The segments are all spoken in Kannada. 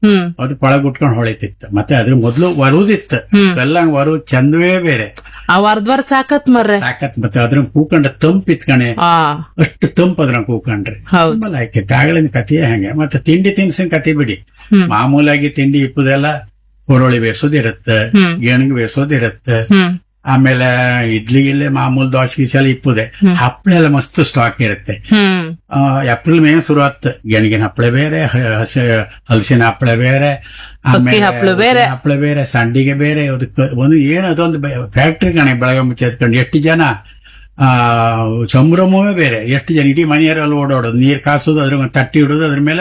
ಹ್ಮ್ ಅದು ಪಳಗ್ ಉಟ್ಕೊಂಡು ಹೊಳಿತಿತ್ತು ಮತ್ತೆ ಅದ್ರ ಮೊದ್ಲು ವರುದಿತ್ತು ಹ್ಮ್. ಎಲ್ಲ ವರು ಚಂದವೇ ಬೇರೆ ಅವ್ ಅರ್ಧವರ್ ಸಾಕತ್ ಮರ್ರೆ ಸಾಕತ್ ಮತ್ತೆ ಅದ್ರ ಕೂಕೊಂಡ ತಂಪ್ ಇತ್ಕಣೆ ಆ ಅಷ್ಟು ತಂಪ್ ಅದ್ರ ಕೂಕೊಂಡ್ರಿ ಹೌದು ತುಂಬಾ ಲೈಕ್ ಗಾಗಳಿನ ಕಥೆಯೇ ಹಂಗೆ ಮತ್ತೆ ತಿಂಡಿ ತಿನಿಸಿನ ಕತೆ ಬಿಡಿ ಹ್ಮ್. ಮಾಮೂಲಾಗಿ ತಿಂಡಿ ಇಪ್ಪದೆಲ್ಲ ಹುರುಳಿ ಬೇಸೋದಿರುತ್ತೆ ಹ್ಮ್. ಗೆಣಗ್ ಬೇಸೋದಿರುತ್ತೆ ಹ್ಮ್ ಆಮೇಲೆ ಇಡ್ಲಿ ಗಿಡ್ಲಿ ಮಾಮೂಲ್ ದೋಸೆ ಗೀಸೆ ಎಲ್ಲ ಇಪ್ಪದೆ ಹಪ್ಪಳ ಎಲ್ಲ ಮಸ್ತ್ ಸ್ಟಾಕ್ ಇರುತ್ತೆ ಹ್ಮ್ ಆ, ಏಪ್ರಿಲ್ ಮೇ ಶುರು ಆತ್ ಗೆಣಗಿನ ಹಪ್ಪಳ ಬೇರೆ ಹ- ಹಸಿ ಹಲಸಿನ ಹಪ್ಪಳ ಬೇರೆ ಅಕ್ಕಿ ಹಪ್ಳ ಬೇರೆ. ಹಪ್ಪಳ ಬೇರೆ ಸಂಡಿಗೆ ಬೇರೆ ಅದಕ್ಕೆ ಒಂದು ಏನು ಅದೊಂದು ಫ್ಯಾಕ್ಟ್ರಿ ಕಣೆ ಬೆಳಗ್ಗೆ ಮುಂಚೆ ಎತ್ಕೊಂಡು ಎಷ್ಟು ಜನ ಆ ಸಂಭ್ರಮವೇ ಬೇರೆ ಎಷ್ಟು ಜನ ಇಡೀ ಮನೆಯವರಲ್ಲಿ ಓಡಾಡೋದು ನೀರ್ ಕಾಸೋದು ಅದ್ರ ಮೇಲೆ ತಟ್ಟಿ ಇಡೋದು ಅದ್ರ ಮೇಲೆ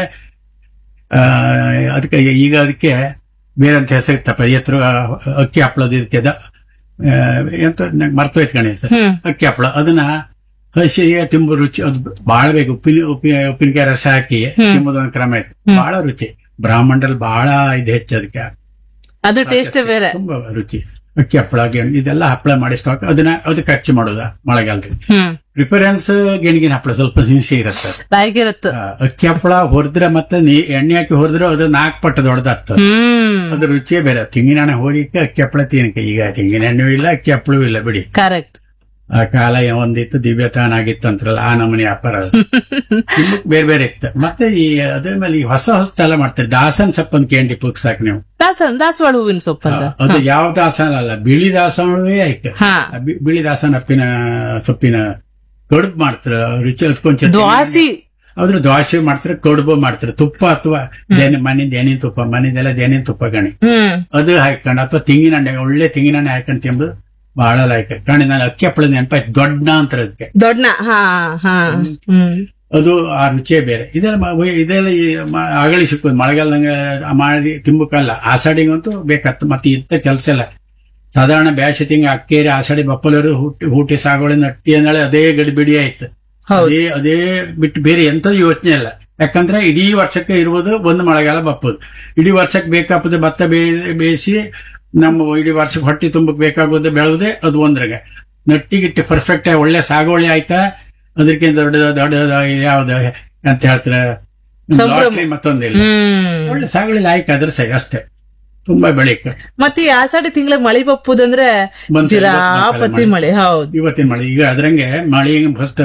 ಆ ಅದಕ್ಕೆ ಈಗ ಅದಕ್ಕೆ ಬೇರೆ ಅಂತ ಹೆಸರಿತ್ತಪ್ಪ ಎತ್ತರ ಅಕ್ಕಿ ಹಪ್ಪಳದ ಇದಕ್ಕೆ ದ- ಆ, ಎಂತ ನಂಗೆ ಮರ್ತೋಯ್ತು ಕಣೆ ಸರ್ ಹ್ಮ್ ಅಕ್ಕಿ ಹಪ್ಪಳ ಅದನ್ನ ಹಸಿಗೆ ತಿಂಬು ರುಚಿ ಅದು ಬಹಳ ಬೇಕು ಉಪ್ಪಿನ ಉಪ್ಪಿ ಉಪ್ಪಿನಕಾಯಿ ರಸ ಹಾಕಿ ತಿಂಬುದೊಂದು ಕ್ರಮ ಇತ್ತು ಬಹಳ ರುಚಿ ಬ್ರಾಹ್ಮಣರಲ್ಲಿ ಬಹಳ ಇದು ಹೆಚ್ಚು ಅದಕ್ಕೆ ಅದು ಟೇಸ್ಟ್ ಬೇರೆ ತುಂಬಾ ರುಚಿ ಅಕ್ಕಿ ಹಪ್ಪಳ ಗೆಣ್ ಇದೆಲ್ಲ ಹಪ್ಪಳ ಮಾಡಿ ಸ್ಟಾಕ್ ಅದನ್ನ ಅದಕ್ಕೆ ಹಚ್ಚಿ ಮಾಡೋದ ಮಳೆಗಾಲದಲ್ಲಿ ಹ್ಮ್ ಪ್ರಿಫರೆನ್ಸ್ ಗೆಣಗಿನ ಹಪ್ಪಳ ಸ್ವಲ್ಪ ಸಿಹಿಸಿ ಇರುತ್ತೆ ಬಾಯಿಗಿರತ್ತು ಆ, ಅಕ್ಕಿ ಹಪ್ಪಳ ಹೊರದ್ರೆ ಮತ್ತೆ ನೀ ಎಣ್ಣೆ ಹಾಕಿ ಹೊರದ್ರೆ ಅದು ನಾಲ್ಕು ಪಟ್ಟು ದೊಡ್ಡದಾಗ್ತದೆ ಹ್ಮ್ ಅದ್ರ ರುಚಿಯೇ ಬೇರೆ ತೆಂಗಿನ ಎಣ್ಣೆ ಹೋಗಿಕ್ಕೆ ಅಕ್ಕಿ ಹಪ್ಪಳ ತಿನ್ನಕ್ಕೆ ಈಗ ತೆಂಗಿನ ಎಣ್ಣೆಯೂ ಇಲ್ಲ ಅಕ್ಕಿ ಹಪ್ಪಳೂ ಇಲ್ಲ ಬಿಡಿ ಕರೆಕ್ಟ್ ಆ ಕಾಲ ಒಂದಿತ್ತು ದಿವ್ಯತಾನ ಆಗಿತ್ತು ಅಂತಾರಲ್ಲ ಆ ನಮೂನಿ ವ್ಯಾಪಾರ ಅದು. ತಿನ್ನಕ್ ಬೇರೆ ಬೇರೆ ಇತ್ತು ಮತ್ತೆ ಈ ಅದ್ರ ಮೇಲೆ ಈ ಹೊಸ ಹೊಸದೆಲ್ಲ ಮಾಡ್ತಾರೆ ದಾಸನ್ ಸಪ್ಪನ್ ಕೇಂಡಿ ಪುಕ್ ಸಾಕು ನೀವು ದಾಸವಾಳ ದಾಸವಾಳ ಹೂವಿನ ಸೊಪ್ಪಂತ ಅದು ಯಾವ ದಾಸನ ಅಲ್ಲ ಬಿಳಿ ದಾಸವೇ ಆಯ್ತು ಹಾ ಆ ಬಿ- ಬಿಳಿ ದಾಸನ ಅಪ್ಪಿನ ಸೊಪ್ಪಿನ ಕಡುಬು ಮಾಡ್ತಾರ ರುಚಿ ಹತ್ಕೊಂಡ್ ದ್ವಾಸಿ ಅದ್ರ ದ್ವಾಸೆ ಮಾಡ್ತಾರೆ ಕಡುಬು ಮಾಡ್ತಾರೆ ತುಪ್ಪ ಅಥವಾ ದೇನಿ ಮನೆ ದೇನಿನ ತುಪ್ಪ ಮನೆದೆಲ್ಲ ದೇನಿನ ತುಪ್ಪ ಗಣಿ ಹ್ಮ್ ಅದು ಹಾಕೊಂಡು ಅಥವಾ ತೆಂಗಿನ ಎಣ್ಣೆ ಒಳ್ಳೆ ತೆಂಗಿನ ಎಣ್ಣೆ ಹಾಕೊಂಡು ತಿಂಬುದು ಬಹಳ ಲೈಕ್ ಕಣಿ ನಾನು ಅಕ್ಕಿ ಹಪ್ಪಳ ನೆನಪಾಯ್ತು ದೊಡ್ಡ ಅಂತಾರೆ ಅದಕ್ಕೆ ದೊಡ್ಡ ಹಾ ಹಾ ಹ್ಮ್ ಅದು ಆ ರುಚಿಯೇ ಬೇರೆ ಇದೆಲ್ಲ ಮ- ಇದೆಲ್ಲ ಈ ಮ- ಅಗಳಿ ಸಿಕ್ಕೋದು ಮಳೆಗಾಲದಂಗ ಮಾಡಿ ತಿಂಬಕ್ಕಲ್ಲ ಆಷಾಢಿಗಂತೂ ಬೇಕತ್ತು ಮತ್ತೆ ಇಂಥ ಕೆಲಸ ಇಲ್ಲ ಸಾಧಾರಣ ಬ್ಯಾಸಿ ತಿಂಗ ಅಕ್ಕೇರಿ ಆಷಾಢಿ ಬಪ್ಪಲರು ಹುಟ್ಟಿ ಹೂಟಿ ಸಾಗುವಳಿ ನಟ್ಟಿ ಅಂದಳೆ ಅದೇ ಗಡಿಬಿಡಿ ಆಯ್ತು ಹೌದು ಅದೇ ಅದೇ ಬಿಟ್ಟು ಬೇರೆ ಎಂತ ಯೋಚನೆ ಇಲ್ಲ ಯಾಕಂದ್ರೆ ಇಡೀ ವರ್ಷಕ್ಕೆ ಇರುವುದು ಒಂದು ಮಳೆಗಾಲ ಬಪ್ಪದು ಇಡೀ ವರ್ಷಕ್ಕೆ ಬೇಕಾಗ್ತದೆ ಭತ್ತ ಬೇ- ಬೇಯಿಸಿ ನಮ್ಮ ಇಡೀ ವರ್ಷಕ್ಕೆ ಹೊಟ್ಟಿ ತುಂಬಕ್ ಬೇಕಾಗೋದು ಬೆಳೆವುದೇ ಅದು ಒಂದ್ರಾಗ ನಟ್ಟಿಗಿಟ್ಟು ಪರ್ಫೆಕ್ಟ್ ಒಳ್ಳೆ ಸಾಗುವಳಿ ಆಯ್ತಾ ಅದಕ್ಕಿಂತ ದೊಡ್ಡ ದೊಡ್ಡ ಯಾವ್ದು ಅಂತ ಹೇಳ್ತಾರೆ ಸಂಭ್ರಮ. lottery ಮತ್ತೊಂದಿಲ್ಲ ಹ್ಮ್ ಒಳ್ಳೆ ಸಾಗುವಳಿ ಆಯ್ಕೆ ಅದ್ರ ಸೈ ಅಷ್ಟೇ ತುಂಬಾ ಬೆಳಿಕ ಮತ್ತೆ ಈ ಆಷಾಢಿ ತಿಂಗಳಿಗೆ ಮಳಿ ಬಪ್ಪುದಂದ್ರೆ ಬಂತು, ಜಿರಾಪತಿ ಇವತ್ತು ಮಳೆ ಹೌದು ಇವತ್ತಿನ ಮಳೆ ಈಗ ಅದ್ರಂಗೆ ಮಳೆ ಫಸ್ಟ್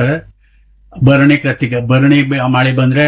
ಭರಣಿ ಕೃತಿಕ ಭರಣಿ ಬ- ಮಳೆ ಬಂದ್ರೆ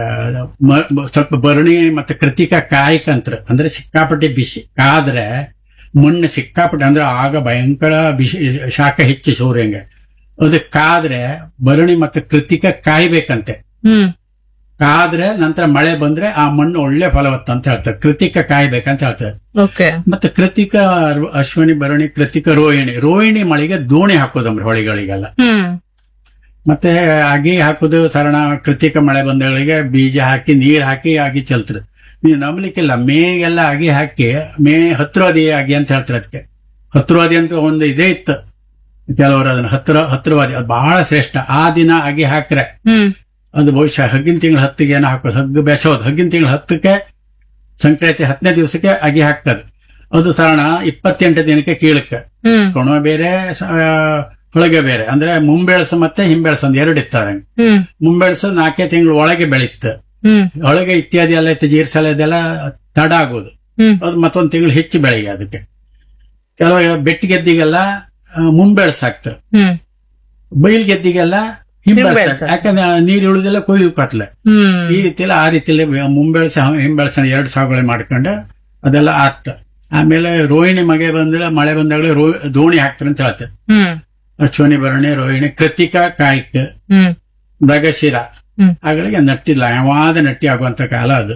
ಮ- ಬ- ಸ್ವಲ್ಪ ಭರಣಿ ಮತ್ತೆ ಕೃತಿಕ ಕಾಯ್ಕಂತ್ರ ಅಂದ್ರೆ ಸಿಕ್ಕಾಪಟ್ಟೆ ಬಿಸಿ ಕಾದ್ರೆ ಮಣ್ಣು ಸಿಕ್ಕಾಪಟ್ಟೆ ಅಂದ್ರೆ ಆಗ ಭಯಂಕರ ಬಿಸಿ ಶಾಖ ಹೆಚ್ಚು ಸೂರ್ಯಂಗೆ ಅದು ಕಾದ್ರೆ ಭರಣಿ ಮತ್ತೆ ಕೃತಿಕ ಕಾಯ್ಬೇಕಂತೆ ಹ್ಮ್ ಕಾದ್ರೆ ನಂತರ ಮಳೆ ಬಂದ್ರೆ ಆ ಮಣ್ಣು ಒಳ್ಳೆ ಫಲವತ್ತ ಅಂತ ಹೇಳ್ತಾರೆ ಕೃತಿಕ ಕಾಯ್ಬೇಕಂತ ಹೇಳ್ತಾರೆ ಓಕೆ ಮತ್ತೆ ಕೃತಿಕ ಅಶ್ವಿನಿ ಭರಣಿ ಕೃತಿಕ ರೋಹಿಣಿ ರೋಹಿಣಿ ಮಳೆಗೆ ದೋಣಿ ಹಾಕೋದಮ್ರಿ ಹೊಳಿಗಳಿಗೆಲ್ಲ ಹ್ಮ್ ಮತ್ತೆ ಅಗಿ ಹಾಕೋದು ಸರಣ ಕೃತಿಕ ಮಳೆ ಬಂದಗಳಿಗೆ ಬೀಜ ಹಾಕಿ ನೀರ್ ಹಾಕಿ ಅಗಿ ಚೆಲ್ತಾರೆ ನೀವು ನಂಬಲಿಕ್ಕಿಲ್ಲ ಮೇಗೆಲ್ಲ ಅಗಿ ಹಾಕಿ ಮೇ ಹತ್ರವಾದಿ ಅಗಿ ಅಂತ ಹೇಳ್ತಾರೆ ಅದಕ್ಕೆ ಹತ್ರವಾದಿ ಅಂತ ಒಂದು ಇದೇ ಇತ್ತು ಕೆಲವರು ಅದನ್ನ ಹತ್ರ ಹತ್ರವಾದಿ ಅದು ಬಹಳ ಶ್ರೇಷ್ಠ ಆ ದಿನ ಅಗಿ ಹಾಕ್ರೆ ಹ್ಮ್ ಅದು ಬಹುಶಃ ಹಗ್ಗಿನ ತಿಂಗಳ ಹತ್ತಿಗೆ ಏನೋ ಹಾಕೋದು ಹಗ್ಗು ಬೆಸೋದು ಹಗ್ಗಿನ ತಿಂಗಳ ಹತ್ತಕ್ಕೆ ಸಂಕ್ರಾಂತಿ ಹತ್ತನೇ ದಿವಸಕ್ಕೆ ಅಗಿ ಹಾಕ್ತದೆ ಅದು ಸರಣ ಇಪ್ಪತ್ತೆಂಟು ದಿನಕ್ಕೆ ಕೀಳಕ್ಕೆ ಹ್ಮ್ ಕೊಣ ಬೇರೆ ಸ- ಹೊಳಗೆ ಬೇರೆ ಅಂದ್ರೆ ಮುಂಬೆಳಸ ಮತ್ತೆ ಹಿಂಬೆಳಸ ಅಂತ ಎರಡು ಇರ್ತಾರೆ ಹ್ಮ್ ಮುಂಬೆಳಸ ನಾಲ್ಕೇ ತಿಂಗಳು ಒಳಗೆ ಬೆಳೀತು ಹ್ಮ್ ಒಳಗೆ ಇತ್ಯಾದಿ ಎಲ್ಲ ಇತ್ತು ಜೀರ್ಸಲ ಇದೆಲ್ಲ ತಡ ಆಗೋದು ಹ್ಮ್ ಅದು ಮತ್ತೊಂದು ತಿಂಗಳು ಹೆಚ್ಚು ಬೆಳೆಯ ಅದಕ್ಕೆ ಕೆಲವು ಬೆಟ್ಟ ಗೆದ್ದಿಗೆಲ್ಲ ಆ, ಮುಂಬೆಳಸ ಹಾಕ್ತಾರೆ ಹ್ಮ್ ಬೈಲ್ ಗೆದ್ದಿಗೆಲ್ಲ ಹಿಂಬೆಳಸ ಹಿಂಬೆಳ್ಸ. ಯಾಕಂದ್ರೆ ನೀರು ಇಳುದಿಲ್ಲ ಕೊಯ್ಯು ಕತ್ಲೆ ಹ್ಮ್ ಈ ರೀತಿಯಲ್ಲಿ ಆ ರೀತಿಯಲ್ಲಿ ಮುಂಬೆಳಸ ಹಿಂಬೆಳಸ ಎರಡು ಸಾಗುವಳಿ ಮಾಡ್ಕೊಂಡು ಅದೆಲ್ಲ ಆತ ಆಮೇಲೆ ರೋಹಿಣಿ ಮಗೆ ಬಂದ್ರೆ ಮಳೆ ಬಂದಾಗಲೇ ರೋ ದೋಣಿ ಹಾಕ್ತಾರೆ ಅಂತ ಹೇಳ್ತಾರೆ ಹ್ಮ್ ಅಶ್ವನಿ ಭರಣಿ ರೋಹಿಣಿ ಕೃತಿಕಾ ಕಾಯ್ಕ ಹ್ಮ್ ಮೃಗಶಿರ ಹ್ಮ್. ಅಗಳಿಗೆ ನಟ್ಟಿಲ್ಲ ಯಾವಾದ ನಟ್ಟಿ ಆಗುವಂತ ಕಾಲ ಅದು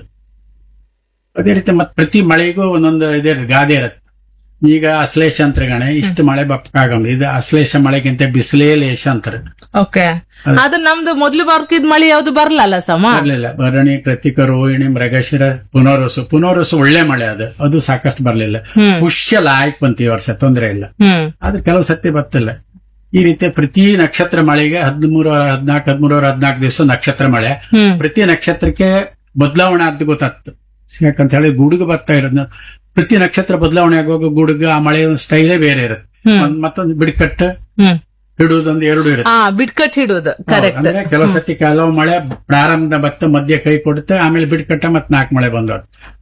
ಅದೇ ರೀತಿ ಮತ್ತೆ ಪ್ರತಿ ಮಳೆಗೂ ಒಂದೊಂದು ಇದೇ ಗಾದೆ ಇರುತ್ತೆ ಈಗ ಅಶ್ಲೇಷ ಅಂತ ಗಣೆ ಇಷ್ಟು ಮಳೆ ಬಪ್ಪಾಗಂದ್ರೆ ಇದು ಅಶ್ಲೇಷ ಮಳೆಗಿಂತ ಬಿಸಿಲೇ ಲೇಷ ಅಂತಾರೆ ಓಕೆ ಅದು ನಮ್ದು ಮೊದ್ಲು ಬರ್ಕಿದ್ ಮಳಿ ಯಾವ್ದು ಬರ್ಲಲ್ಲ ಸಮ ಬರ್ಲಿಲ್ಲ ಭರಣಿ ಕೃತಿಕ ರೋಹಿಣಿ ಮೃಗಶಿರ ಪುನರ್ವಸು ಪುನರ್ವಸು ಒಳ್ಳೆ ಮಳೆ ಅದು ಅದು ಸಾಕಷ್ಟು ಬರ್ಲಿಲ್ಲ ಹ್ಮ್ ಪುಷ್ಯ ಲಾಯಕ್ ಬಂತು ಈ ವರ್ಷ ತೊಂದರೆ ಇಲ್ಲ ಹ್ಮ್ ಆದ್ರೆ ಕೆಲವು ಸತ್ಯ ಬರ್ತಿಲ್ಲ ಈ ರೀತಿ ಪ್ರತಿ ನಕ್ಷತ್ರ ಮಳೆಗೆ ಹದಿಮೂರು ಹದಿನಾಲ್ಕು ಹದಿಮೂರು ಹದಿನಾಲ್ಕು ದಿವಸ ನಕ್ಷತ್ರ ಮಳೆ ಹ್ಮ್ ಪ್ರತಿ ನಕ್ಷತ್ರಕ್ಕೆ ಬದಲಾವಣೆ ಆದ್ದು ಗೊತ್ತಾಗ್ತು ಯಾಕಂತ ಹೇಳಿ ಗುಡುಗು ಬರ್ತಾ ಇರೋದ್ನ ಪ್ರತಿ ನಕ್ಷತ್ರ ಬದಲಾವಣೆ ಆಗುವಾಗ ಗುಡುಗು ಆ ಮಳೆಯ ಸ್ಟೈಲೇ ಬೇರೆ ಇರುತ್ತೆ ಹ್ಮ್. ಒಂದ್ ಮತ್ತೊಂದು ಬಿಡ್ಕಟ್ಟು ಹ್ಮ್ ಹಿಡುವುದೊಂದು ಎರಡು ಇರುತ್ತೆ ಹಾ ಬಿಟ್ಕಟ್ ಹಿಡುದು ಕರೆಕ್ಟ್ ಅಂದ್ರೆ ಕೆಲವು ಸತಿ ಕೆಲವು ಮಳೆ ಪ್ರಾರಂಭದ ಭತ್ತ ಮಧ್ಯ ಕೈ ಕೊಡುತ್ತೆ ಆಮೇಲೆ ಬಿಡ್ಕಟ್ಟ ಮತ್ತೆ ನಾಲ್ಕು ಮಳೆ ಬಂದವು